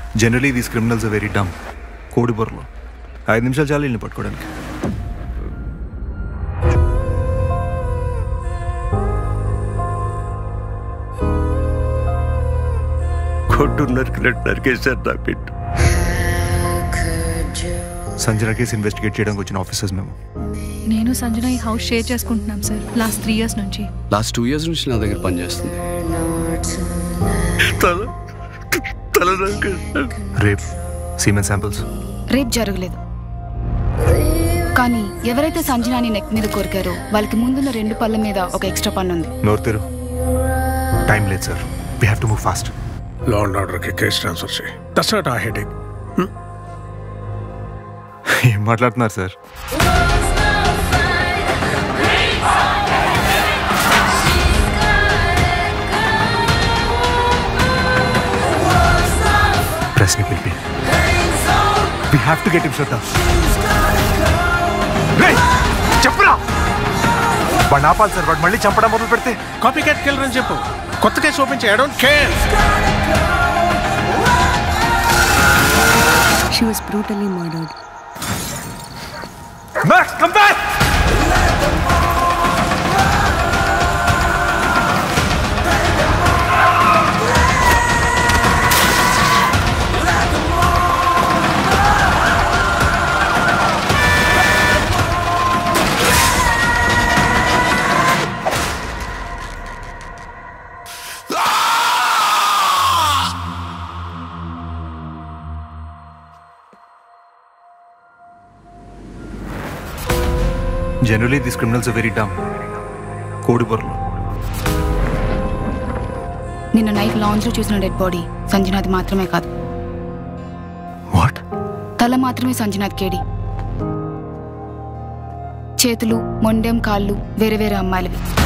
Generally these criminals very dumb కోడి బొర్రలో ఐదు నిమిషాలు చాలు వీళ్ళని పట్టుకోవడానికి కొట్టు నరికినట్టు నరికేశారు నా పెట్టు సంజన కేసు ఇన్వెస్టిగేట్ చేయడానికి వచ్చిన ఆఫీసర్స్ మేము నేను సంజన ఈ హౌస్ షేర్ చేసుకుంటున్నాం సార్ లాస్ట్ త్రీ ఇయర్స్ నుంచి లాస్ట్ టూ ఇయర్స్ నుంచి నా దగ్గర పనిచేస్తుంది తల తల నరికేశారు రేప్ సీమెన్ శాంపిల్స్ రేప్ జరగలేదు కానీ ఎవరైతే సంజనాని నెక్ మీద కొరికారో వాళ్ళకి ముందున్న రెండు పళ్ళ మీద ఒక ఎక్స్ట్రా పన్ను ఉంది నోరు తెరు టైం లేదు sir we have to move fast law and ఆర్డర్కి కేసు ట్రాన్స్ఫర్ చేయి దట్స్ నాట్ ఆ హెడేక్ ఏం మాట్లాడుతున్నారు సార్ ప్రెస్ని పిలిపి we have to get him Shraddha చెప్పురా వాడు ఆపాలి సార్ వాడు మళ్ళీ చంపడం మొదలు పెడితే కాపీ క్యాట్ కిల్లర్ అని చెప్పు కొత్త కేసు ఓపెన్ చేయి I don't care She was brutally murdered. Max, come back! Generally, these criminals are very dumb. కోడి బొర్రలు నిన్న నైట్ లాంజ్ లో చూసిన డెడ్ బాడీ సంజనాది మాత్రమే కాదు వాట్ తల మాత్రమే సంజనాథ్ కేడి చేతులు మొండెం కాళ్ళు వేరే వేరే అమ్మాయిలవి